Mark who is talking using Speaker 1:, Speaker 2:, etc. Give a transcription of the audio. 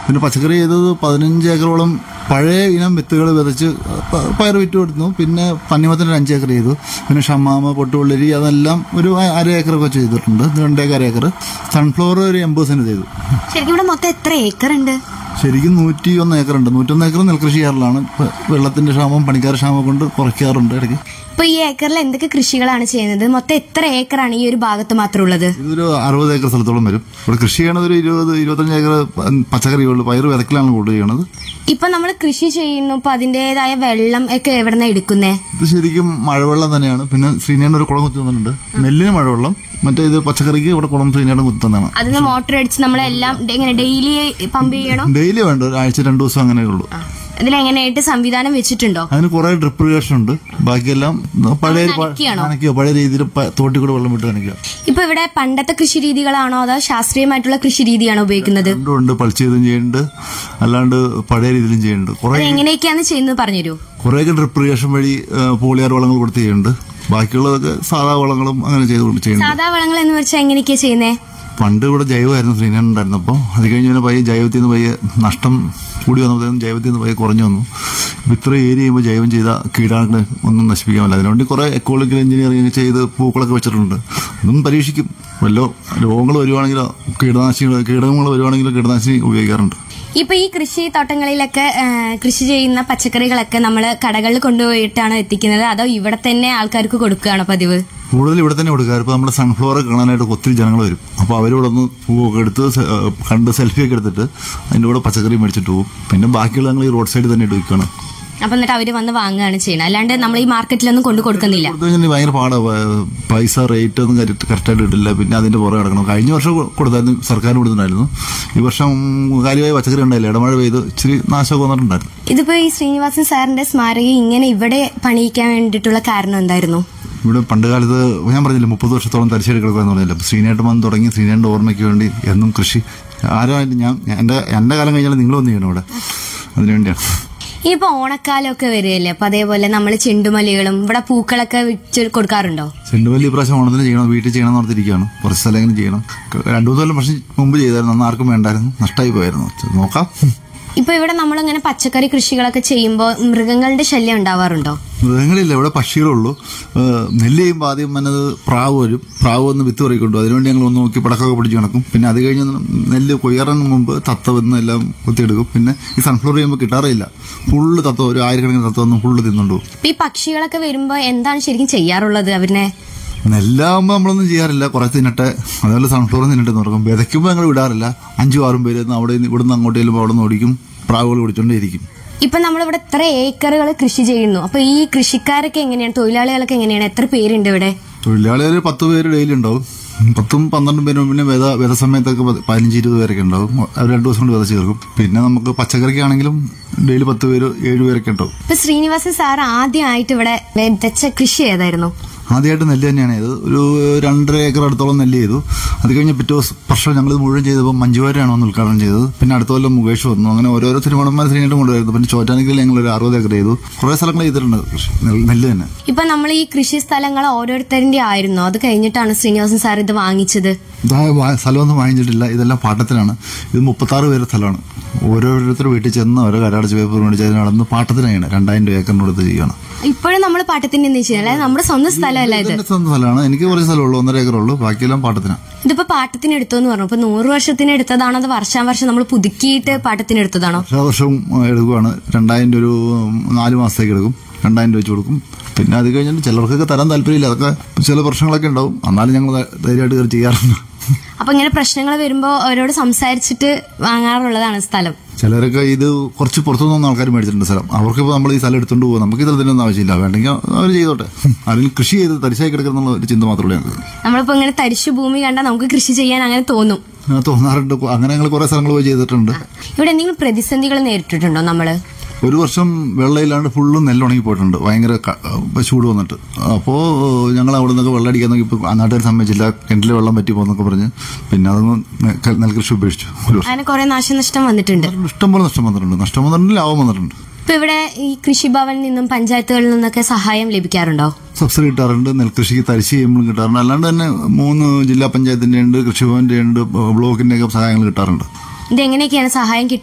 Speaker 1: പിന്നെ പച്ചക്കറി ചെയ്തത് പതിനഞ്ച് ഏക്കറോളം പഴയ ഇനം വിത്തുകൾ വിതച്ച് പ- പയർ വിറ്റ് കൊടുത്തു പിന്നെ പന്നിമത്തിന് ഒരു അഞ്ച് ഏക്കർ ചെയ്തു പിന്നെ ഷമ്മാമ പൊട്ടുവെള്ളരി അതെല്ലാം ഒരു അ- അര ഏക്കറൊക്കെ ചെയ്തിട്ടുണ്ട് രണ്ടേക്കര ഏക്കർ സൺഫ്ലവർ ഒരു എൺപത് സെന്റ് ചെയ്തു
Speaker 2: ശരിക്കും ഇവിടെ മൊത്തം എത്ര ഏക്കർ ഉണ്ട്
Speaker 1: ശരിക്കും നൂറ്റി ഒന്ന് ഏക്കർ ഉണ്ട് നൂറ്റൊന്ന് ഏക്കർ നെൽകൃഷി ചെയ്യാറിലാണ് ഇപ്പൊ വെള്ളത്തിന്റെ ക്ഷാമം പണിക്കാർ ക്ഷാമം കൊണ്ട് കുറയ്ക്കാറുണ്ട് ഇടയ്ക്ക്
Speaker 2: ഇപ്പൊ ഈ ഏക്കറിൽ എന്തൊക്കെ കൃഷികളാണ് ചെയ്യുന്നത് മൊത്തം എത്ര ഏക്കറാണ് ഈ ഒരു ഭാഗത്ത് മാത്രം ഉള്ളത്
Speaker 1: ഇതൊരു അറുപത് ഏക്കർ സ്ഥലത്തോളം വരും ഇവിടെ കൃഷി ചെയ്യണത് ഒരു ഇരുപത് ഇരുപത്തഞ്ച് ഏക്കർ പച്ചക്കറികളുണ്ട് പയർ വിതക്കലാണ് കൂടുതൽ ചെയ്യണത്
Speaker 2: ഇപ്പൊ നമ്മൾ കൃഷി ചെയ്യുന്നു ഇപ്പൊ അതിന്റേതായ വെള്ളം ഒക്കെ എവിടെന്നാ എടുക്കുന്നേ
Speaker 1: ഇത് ശരിക്കും മഴവെള്ളം തന്നെയാണ് പിന്നെ ശ്രീനേടൻ ഒരു കുളം കുത്തി തന്നിട്ടുണ്ട് നെല്ലിന് മഴവെള്ളം മറ്റേ ഇത് പച്ചക്കറിക്ക് ഇവിടെ കുളം ശ്രീനേടൻ കുത്തി തന്നതാണ്
Speaker 2: അതിന് മോട്ടർ അടിച്ച് നമ്മളെല്ലാം ഡെ- ഇങ്ങനെ ഡെയിലി പമ്പ് ചെയ്യണം
Speaker 1: ഡെയിലി വേണ്ട ഒരാഴ്ച രണ്ടു ദിവസം അങ്ങനെ ഉള്ളൂ
Speaker 2: ഇതിലെങ്ങനെയായിട്ട് സംവിധാനം വെച്ചിട്ടുണ്ടോ
Speaker 1: അതിന് കുറെ ഡ്രിപ്പ് ഇറിഗേഷൻ ഉണ്ട് ബാക്കിയെല്ലാം പഴയ
Speaker 2: നനയ്ക്കുകയാണോ?
Speaker 1: നനയ്ക്കുക പഴയ രീതിയിൽ പ- തോട്ടിൽ കൂടെ വെള്ളം വിട്ട് നനയ്ക്കുക
Speaker 2: ഇപ്പൊ ഇവിടെ പണ്ടത്തെ കൃഷി രീതികളാണോ അതോ ശാസ്ത്രീയമായിട്ടുള്ള കൃഷി രീതിയാണോ ഉപയോഗിക്കുന്നത്
Speaker 1: രണ്ടും ഉണ്ട് പളിച്ച് ചെയ്തും ചെയ്യുന്നുണ്ട് അല്ലാണ്ട് പഴയ രീതിയിലും ചെയ്യുന്നുണ്ട് കുറെ
Speaker 2: അത് എങ്ങനെയൊക്കെയാന്ന് ചെയ്യുന്നത് പറഞ്ഞുതരൂ
Speaker 1: കുറേയൊക്കെ ഡ്രിപ്പ് ഇറിഗേഷൻ വഴി ആ, പോളിയാർ വളങ്ങൾ കൊടുത്ത് ചെയ്യുന്നുണ്ട് ബാക്കിയുള്ളതൊക്കെ സാധാ വളങ്ങളും അങ്ങനെ ചെയ്ത് ചെയ്യുന്നുണ്ട്
Speaker 2: സാധാ വളങ്ങൾ എന്ന് വെച്ചാൽ എങ്ങനെയൊക്കെയാ ചെയ്യുന്നേ
Speaker 1: പണ്ട് ഇവിടെ ജൈവമായിരുന്നു ശ്രീനാഥൻ ഉണ്ടായിരുന്നപ്പോൾ അത് കഴിഞ്ഞ് പിന്നെ പയ്യെ ജൈവത്തിൽ നിന്ന് പയ്യെ നഷ്ടം കൂടി വന്നപ്പോഴത്തേക്കും ജൈവത്തിൽ നിന്ന് പയ്യെ കുറഞ്ഞു വന്നു ഇപ്പം ഇത്ര ഏരിയ ചെയ്യുമ്പോൾ ജൈവം ചെയ്ത കീടാണുക്കളെ ഒന്നും നശിപ്പിക്കാൻ പറ്റില്ല അതിനുവേണ്ടി കുറേ എക്കോളജിക്കൽ എഞ്ചിനീയറിംഗ് ചെയ്ത് പൂക്കളൊക്കെ വെച്ചിട്ടുണ്ട് ഇതും പരീക്ഷിക്കും വല്ലോ രോഗങ്ങൾ വരുവാണെങ്കിലോ കീടനാശിനികൾ കീടങ്ങൾ വരുവാണെങ്കിലോ കീടനാശിനി ഉപയോഗിക്കാറുണ്ട്
Speaker 2: ഇപ്പൊ ഈ കൃഷി തോട്ടങ്ങളിലൊക്കെ ആ, കൃഷി ചെയ്യുന്ന പച്ചക്കറികളൊക്കെ നമ്മൾ കടകളിൽ കൊണ്ടുപോയിട്ടാണോ എത്തിക്കുന്നത് അതോ ഇവിടെ തന്നെ ആൾക്കാർക്ക് കൊടുക്കുകയാണോ പതിവ്
Speaker 1: കൂടുതൽ ഇവിടെ തന്നെ കൊടുക്കാറ് ഇപ്പോൾ നമ്മുടെ സൺഫ്ലവർ കാണാനായിട്ട് ഒത്തിരി ജനങ്ങൾ വരും അപ്പോൾ അവരിവിടെ ഒന്ന് പൂവൊക്കെ എടുത്ത് സെ- ഏഹ് കണ്ട് സെൽഫിയൊക്കെ എടുത്തിട്ട് അതിൻ്റെ കൂടെ പച്ചക്കറി മേടിച്ചിട്ട് പോകും പിന്നെ ബാക്കിയുള്ള ഞങ്ങൾ ഈ റോഡ് സൈഡിൽ തന്നെ ഇട്ട് വിൽക്കണം
Speaker 2: അപ്പൊ എന്നിട്ട് അവര് വന്ന് വാങ്ങുകയാണ് ചെയ്യുന്നത് അല്ലാണ്ട് നമ്മൾ ഈ മാർക്കറ്റിലൊന്നും കൊണ്ടു കൊടുക്കുന്നില്ല
Speaker 1: കൊടുത്തു കഴിഞ്ഞാൽ ഭയങ്കര പാടാണ് പൈസ റേറ്റ് ഒന്നും കറക്റ്റായിട്ട് കിട്ടില്ല പിന്നെ അതിന്റെ പുറകെ കിടക്കണം കഴിഞ്ഞ വർഷം കൊടുത്തായിരുന്നു സർക്കാർ കൊടുത്തിട്ടുണ്ടായിരുന്നു ഈ വർഷം കാര്യമായി പച്ചക്കറി ഉണ്ടായില്ല ഇടമഴ പെയ്ത് ഇച്ചിരി നാശമൊക്കെ വന്നിട്ടുണ്ടായിരുന്നു
Speaker 2: ഇതിപ്പോ ഈ ശ്രീനിവാസൻ സാറിന്റെ സ്മാരക ഇങ്ങനെ ഇവിടെ പണിയിക്കാൻ വേണ്ടിയിട്ടുള്ള കാരണം എന്തായിരുന്നു
Speaker 1: ഇവിടെ പണ്ട് കാലത്ത് ഞാൻ പറഞ്ഞില്ല മുപ്പത് വർഷത്തോളം തലശ്ശേരി കിടക്കുക എന്ന് പറഞ്ഞില്ല ശ്രീനേട്ടൻ വന്ന് തുടങ്ങി ശ്രീനേട്ടൻ്റെ ഓർമ്മയ്ക്ക് വേണ്ടി എന്നും കൃഷി ആരായാലും ഞാൻ ഞാൻ- എൻ്റെ എൻ്റെ കാലം കഴിഞ്ഞാൽ നിങ്ങൾ വന്ന് ചെയ്യണം ഇവിടെ അതിനുവേണ്ടിയാണ്
Speaker 2: ഇനിയിപ്പോ ഓണക്കാലമൊക്കെ വരികയല്ലേ അപ്പൊ അതേപോലെ നമ്മൾ ചെണ്ടുമല്ലികളും ഇവിടെ പൂക്കളൊക്കെ വിറ്റ് കൊടുക്കാറുണ്ടോ
Speaker 1: ചെണ്ടുമല്ലി ഇപ്രാവശ്യം ഓണത്തിന് ചെയ്യണം വീട്ടിൽ ചെയ്യണം എന്ന് ഓർത്തിരിക്കുകയാണ് കുറച്ച് സ്ഥലം ചെയ്യണം രണ്ടു മൂന്ന് കൊല്ലം പക്ഷേ മുമ്പ് ചെയ്തായിരുന്നു അന്ന് ആർക്കും വേണ്ടായിരുന്നു നഷ്ടമായി പോയായിരുന്നു നോക്കാം
Speaker 2: ഇപ്പൊ ഇവിടെ നമ്മളിങ്ങനെ പച്ചക്കറി കൃഷികളൊക്കെ ചെയ്യുമ്പോൾ മൃഗങ്ങളുടെ ശല്യം ഉണ്ടാവാറുണ്ടോ
Speaker 1: മൃഗങ്ങളില്ല ഇവിടെ പക്ഷികളുള്ളൂ ഏഹ് നെല്ല് ചെയ്യുമ്പോൾ ആദ്യം വന്നത് പ്രാവ് വരും പ്രാവ് വന്ന് വിത്ത് പറിക്കൊണ്ടു അതിനുവേണ്ടി ഞങ്ങൾ ഒന്ന് നോക്കി പടക്കമൊക്കെ പിടിച്ച് നടക്കും പിന്നെ അത് കഴിഞ്ഞ് നെല്ല് കൊയ്യാറിന് മുമ്പ് തത്ത വന്ന് എല്ലാം കുത്തിയെടുക്കും പിന്നെ ഈ സൺഫ്ലവർ ചെയ്യുമ്പോൾ കിട്ടാറില്ല ഫുള്ള് തത്ത ഒരു ആയിരക്കണക്കിന് തത്ത വന്ന് ഫുള്ള് തിന്നുണ്ടു
Speaker 2: ഇപ്പൊ ഈ പക്ഷികളൊക്കെ വരുമ്പോ എന്താണ് ശരിക്കും ചെയ്യാറുള്ളത് അവരിനെ
Speaker 1: നെല്ലാകുമ്പോൾ നമ്മളൊന്നും ചെയ്യാറില്ല കുറെ തിന്നട്ടെ അതുപോലെ സൺഫ്ലവർ തിന്നിട്ട് നോക്കും വിതയ്ക്കുമ്പോൾ ഞങ്ങൾ വിടാറില്ല അഞ്ചും ആറും പേര് നിന്ന് അവിടെ നിന്ന് ഇവിടുന്ന് അങ്ങോട്ട് ചെല്ലുമ്പോൾ അവിടെ നിന്ന് ഓടിക്കും പ്രാവുകൾ പിടിച്ചോണ്ടേയിരിക്കും
Speaker 2: ഇപ്പൊ നമ്മളിവിടെ എത്ര ഏക്കറുകൾ കൃഷി ചെയ്യുന്നു അപ്പൊ ഈ കൃഷിക്കാരൊക്കെ എങ്ങനെയാണ് തൊഴിലാളികളൊക്കെ എങ്ങനെയാണ് എത്ര പേരുണ്ട് ഇവിടെ
Speaker 1: തൊഴിലാളികൾ പത്ത് പേര് ഡെയിലി ഉണ്ടാവും പത്തും പന്ത്രണ്ടും പേരും പിന്നെ വേദ വേദ സമയത്തൊക്കെ പത് പതിനഞ്ച് ഇരുപത് പേരൊക്കെ ഉണ്ടാവും അവർ രണ്ടു ദിവസം കൊണ്ട് വിതച്ച് തീർക്കും പിന്നെ നമുക്ക് പച്ചക്കറിക്കാണെങ്കിലും ഡെയിലി പത്ത് പേര് ഏഴ് പേരൊക്കെ ഉണ്ടാവും
Speaker 2: ഇപ്പൊ ശ്രീനിവാസൻ സാർ ആദ്യമായിട്ട് ഇവിടെ വിതച്ച കൃഷി ഏതായിരുന്നു
Speaker 1: ആദ്യമായിട്ട് നെല്ല് തന്നെയാണ് ചെയ്തത് ഒരു രണ്ടര ഏക്കർ അടുത്തോളം നെല്ല് ചെയ്തു അത് കഴിഞ്ഞ് പിറ്റേ ദിവസം വർഷം ഞങ്ങൾ മുഴുവൻ ചെയ്തപ്പോൾ മഞ്ജുവാരാണ് വന്ന് ഉദ്ഘാടനം ചെയ്തത് പിന്നെ അടുത്ത കൊല്ലം മുകേഷ് വന്നു അങ്ങനെ ഓരോരോ തിരുവണ്ണന്മാർ ശ്രീനായിട്ട് കൊണ്ടുവരുന്നു പിന്നെ ചോറ്റാനിക്കൽ ഞങ്ങൾ ഒരു അറുപത് ഏക്കർ ചെയ്തു കുറേ സ്ഥലങ്ങൾ ചെയ്തിട്ടുണ്ട് കൃഷി നെല്ല് നെല്ല് തന്നെ
Speaker 2: ഇപ്പൊ നമ്മൾ ഈ കൃഷി സ്ഥലങ്ങൾ ഓരോരുത്തരുടെ ആയിരുന്നു അത് കഴിഞ്ഞിട്ടാണ് ശ്രീനിവാസൻ സാർ ഇത് വാങ്ങിച്ചത്
Speaker 1: ഇതാ വാ- സ്ഥലമൊന്നും വാങ്ങിച്ചിട്ടില്ല ഇതെല്ലാം പാട്ടത്തിനാണ് ഇത് മുപ്പത്താറ് പേരുടെ സ്ഥലമാണ് ഓരോരുത്തർ വീട്ടിൽ ചെന്ന് ഓരോ കരാടച്ച് പേപ്പർ മേടിച്ച് അതിന് നടന്ന് പാട്ടത്തിനാണ് രണ്ടായിരം രൂപ ഏക്കറിന് കൊടുത്ത് ചെയ്യണം
Speaker 2: ഇപ്പോഴും നമ്മൾ പാട്ടത്തിന്റെ എന്താ ചെയ്യുന്നത് അതായത് നമ്മുടെ സ്വന്തം സ്ഥലമല്ല ഇത്
Speaker 1: എന്റെ സ്വന്തം സ്ഥലമാണ് എനിക്ക് കുറച്ച് സ്ഥലമുള്ളൂ ഒന്നര ഏക്കറുള്ളൂ ബാക്കിയെല്ലാം പാട്ടത്തിനാണ്
Speaker 2: ഇതിപ്പോ പാട്ടത്തിന് എടുത്തോന്ന് പറഞ്ഞു ഇപ്പൊ നൂറ് വർഷത്തിന് എടുത്തതാണോ അത് വർഷാവർഷം നമ്മൾ പുതുക്കിയിട്ട് പാട്ടത്തിന് എടുത്തതാണോ
Speaker 1: വർഷാ വർഷവും ഏഹ്, എടുക്കുവാണ് രണ്ടായിരം രൂപ ഒരു നാല് മാസത്തേക്ക് എടുക്കും രണ്ടായിരം രൂപ വെച്ച് കൊടുക്കും പിന്നെ അത് കഴിഞ്ഞിട്ട് ചിലർക്കൊക്കെ തരാൻ താല്പര്യമില്ല അതൊക്കെ ചില പ്രശ്നങ്ങളൊക്കെ ഉണ്ടാവും എന്നാലും ഞങ്ങൾ ധൈര്യമായിട്ട് കയറി ചെയ്യാറുണ്ട്
Speaker 2: അപ്പൊ ഇങ്ങനെ പ്രശ്നങ്ങൾ വരുമ്പോ അവരോട് സംസാരിച്ചിട്ട് വാങ്ങാറുള്ളതാണ് സ്ഥലം
Speaker 1: ചിലരൊക്കെ ഇത് കുറച്ച് പുറത്തുനിന്ന് ആൾക്കാർ മേടിച്ചിട്ടുണ്ട് സ്ഥലം അവർക്കിപ്പോൾ നമ്മൾ ഈ സ്ഥലം എടുത്തുകൊണ്ട് പോകും നമുക്ക് ഇതിലൊന്നും ആവശ്യമില്ല വേണ്ടെങ്കിൽ അവർ ചെയ്തോട്ടെ ആരെങ്കിലും കൃഷി ചെയ്ത് തരിശായി കിടക്കുന്നുള്ള ഒരു ചിന്ത മാത്രമേ ഞങ്ങൾക്ക്
Speaker 2: നമ്മളിപ്പോ ഇങ്ങനെ തരിശു ഭൂമി കണ്ടാൽ നമുക്ക് കൃഷി ചെയ്യാൻ അങ്ങനെ തോന്നും
Speaker 1: ആ, തോന്നാറുണ്ട് അങ്ങനെ ഞങ്ങൾ കുറേ സ്ഥലങ്ങൾ പോയി ചെയ്തിട്ടുണ്ട്
Speaker 2: ഇവിടെ എന്തെങ്കിലും പ്രതിസന്ധികൾ നേരിട്ടിട്ടുണ്ടോ നമ്മള്
Speaker 1: ഒരു വർഷം വെള്ളമില്ലാണ്ട് ഫുള്ളും നെല്ലുണങ്ങി പോയിട്ടുണ്ട് ഭയങ്കര ക- ചൂട് വന്നിട്ട് അപ്പോൾ ഞങ്ങൾ അവിടെ നിന്നൊക്കെ വെള്ളം അടിക്കാൻ നോക്കി ഇപ്പോൾ നാട്ടുകാർ സമ്മതിച്ചില്ല കിണറ്റിലെ വെള്ളം പറ്റി പോകുന്നൊക്കെ പറഞ്ഞ് പിന്നെ അതൊന്നും നെ- നെൽകൃഷി ഉപേക്ഷിച്ചു ഒരു വർഷം
Speaker 2: അങ്ങനെ കുറെ നാശനഷ്ടം വന്നിട്ടുണ്ട്
Speaker 1: ഇഷ്ടംപോലെ നഷ്ടം വന്നിട്ടുണ്ട് നഷ്ടം വന്നിട്ടുണ്ട് ലാഭം വന്നിട്ടുണ്ട്
Speaker 2: ഇപ്പൊ ഇവിടെ ഈ കൃഷിഭവനിൽ നിന്നും പഞ്ചായത്തുകളിൽ നിന്നൊക്കെ സഹായം ലഭിക്കാറുണ്ടോ
Speaker 1: സബ്സിഡി കിട്ടാറുണ്ട് നെൽകൃഷിക്ക് തരിശ് ചെയ്യുമ്പോഴും കിട്ടാറുണ്ട് അല്ലാണ്ട് തന്നെ മൂന്ന് ജില്ലാ പഞ്ചായത്തിന്റെ ഉണ്ട് കൃഷിഭവന്റെ ഉണ്ട് ബ്ലോക്കിന്റെ ഒക്കെ സഹായങ്ങൾ കിട്ടാറുണ്ട്
Speaker 2: ഇത് എങ്ങനെയൊക്കെയാണ് സഹായം